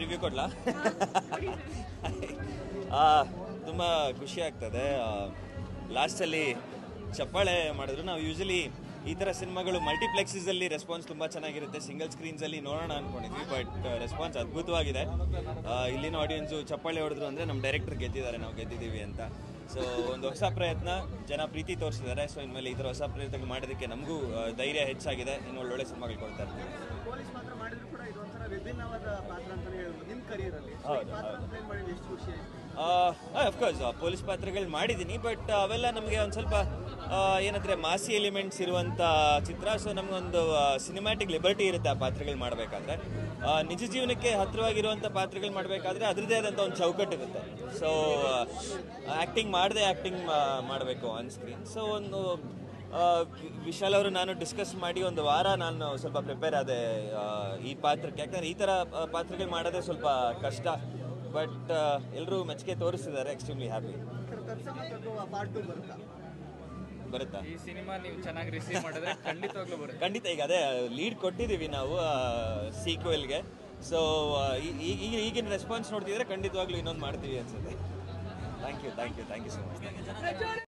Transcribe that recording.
preview ಕೊಡ್ಲಾ ತುಂಬ ಖುಷಿ ಆಗ್ತದೆ ಲಾಸ್ಟಲ್ಲಿ ಚಪ್ಪಾಳೆ ಮಾಡಿದ್ರು ನಾವು ಯೂಶಲಿ ಈ ಥರ ಸಿನಿಮಾಗಳು ಮಲ್ಟಿಪ್ಲೆಕ್ಸಲ್ಲಿ ರೆಸ್ಪಾನ್ಸ್ ತುಂಬ ಚೆನ್ನಾಗಿರುತ್ತೆ ಸಿಂಗಲ್ ಸ್ಕ್ರೀನ್ಸಲ್ಲಿ ನೋಡೋಣ ಅಂದ್ಕೊಂಡಿದ್ವಿ ಬಟ್ ರೆಸ್ಪಾನ್ಸ್ ಅದ್ಭುತವಾಗಿದೆ ಆ, ಇಲ್ಲಿನ ಆಡಿಯನ್ಸು ಚಪ್ಪಾಳೆ ಹೊಡೆದ್ರು ಅಂದರೆ ನಮ್ಮ ಡೈರೆಕ್ಟರ್ ಗೆದ್ದಿದ್ದಾರೆ ನಾವು ಗೆದ್ದಿದ್ದೀವಿ ಅಂತ ಸೊ ಒಂದು ಹೊಸ ಪ್ರಯತ್ನ ಜನ ಪ್ರೀತಿ ತೋರಿಸಿದ್ದಾರೆ ಸೊ ಇನ್ಮೇಲೆ ಈ ಥರ ಹೊಸ ಪ್ರಯತ್ನ ಮಾಡೋದಕ್ಕೆ ನಮಗೂ ಆ, ಧೈರ್ಯ ಹೆಚ್ಚಾಗಿದೆ ಇನ್ನು ಒಳ್ಳೊಳ್ಳೆ ಸಿನಿಮಾಗಳು ಕೊಡ್ತಾ ಇರ್ತೀವಿ ಪೊಲೀಸ್ ಪಾತ್ರ ಮಾಡಿದ್ರು ಕೂಡ ಇದೊಂಥರ ವಿಭಿನ್ನವಾದ ಪಾತ್ರ ಅಂತಾನೆ ಹೇಳ್ಬೋದು ನಿಮ್ಮ ಕರಿಯರಲ್ಲಿ ಹೌದು, ಪಾತ್ರ ಪ್ಲೇ ಮಾಡಿದ್ದು ಎಷ್ಟು ಖುಷಿ ಆಯ್ತು ಅಫ್ಕೋರ್ಸ್ ಪೊಲೀಸ್ ಪಾತ್ರಗಳು ಮಾಡಿದ್ದೀನಿ ಬಟ್ ಅವೆಲ್ಲ ನಮಗೆ ಒಂದು ಸ್ವಲ್ಪ ಆ, ಏನಂದ್ರೆ ಮಾಸಿ ಎಲಿಮೆಂಟ್ಸ್ ಇರುವಂಥ ಚಿತ್ರ ಸೊ ನಮಗೊಂದು ಸಿನಿಮ್ಯಾಟಿಕ್ ಲಿಬರ್ಟಿ ಇರುತ್ತೆ ಆ ಪಾತ್ರಗಳು ಮಾಡಬೇಕಾದ್ರೆ ನಿಜ ಜೀವನಕ್ಕೆ ಹತ್ತಿರವಾಗಿರುವಂಥ ಪಾತ್ರಗಳು ಮಾಡಬೇಕಾದ್ರೆ ಅದರದೇ ಆದಂಥ ಒಂದು ಚೌಕಟ್ಟು ಇರುತ್ತೆ ಸೊ ಆ್ಯಕ್ಟಿಂಗ್ ಮಾಡದೆ ಆ್ಯಕ್ಟಿಂಗ್ ಮಾಡಬೇಕು ಆನ್ ಸ್ಕ್ರೀನ್ ಸೊ ಒಂದು ಆ, ವಿ- ವಿಶಾಲ್ ಅವರು ನಾನು ಡಿಸ್ಕಸ್ ಮಾಡಿ ಒಂದು ವಾರ ನಾನು ಸ್ವಲ್ಪ ಪ್ರಿಪೇರ್ ಆದೆ ಆ, ಈ ಪಾತ್ರಕ್ಕೆ ಯಾಕಂದ್ರೆ ಈ ಥರ ಆ, ಪಾತ್ರಗಳು ಮಾಡೋದೇ ಸ್ವಲ್ಪ ಕಷ್ಟ ಬಟ್ ಎಲ್ಲರೂ ಮೆಚ್ಚುಗೆ ತೋರಿಸಿದ್ದಾರೆ ಎಕ್ಸ್ಟ್ರೀಮ್ಲಿ ಹ್ಯಾಪಿ ಸರ್ ತತ್ಸಮ ತತ್ವ ಪಾರ್ಟ್ ಟು ಬರುತ್ತಾ ಬರುತ್ತಾ ಈ ಸಿನಿಮಾ ನೀವು ಚೆನ್ನಾಗಿ ರಿಸೀವ್ ಮಾಡಿದ್ರೆ ಖಂಡಿತವಾಗ್ಲೂ ಬರುತ್ತೆ ಖಂಡಿತ ಈಗ ಅದೇ ಲೀಡ್ ಕೊಟ್ಟಿದ್ದೀವಿ ನಾವು ಸೀಕ್ವೆಲ್ಗೆ ಸೊ ಈಗ ಈಗಿನ ರೆಸ್ಪಾನ್ಸ್ ನೋಡ್ತಿದ್ರೆ ಖಂಡಿತವಾಗ್ಲೂ ಇನ್ನೊಂದು ಮಾಡ್ತೀವಿ ಅನ್ಸುತ್ತೆ thank you thank you thank you so much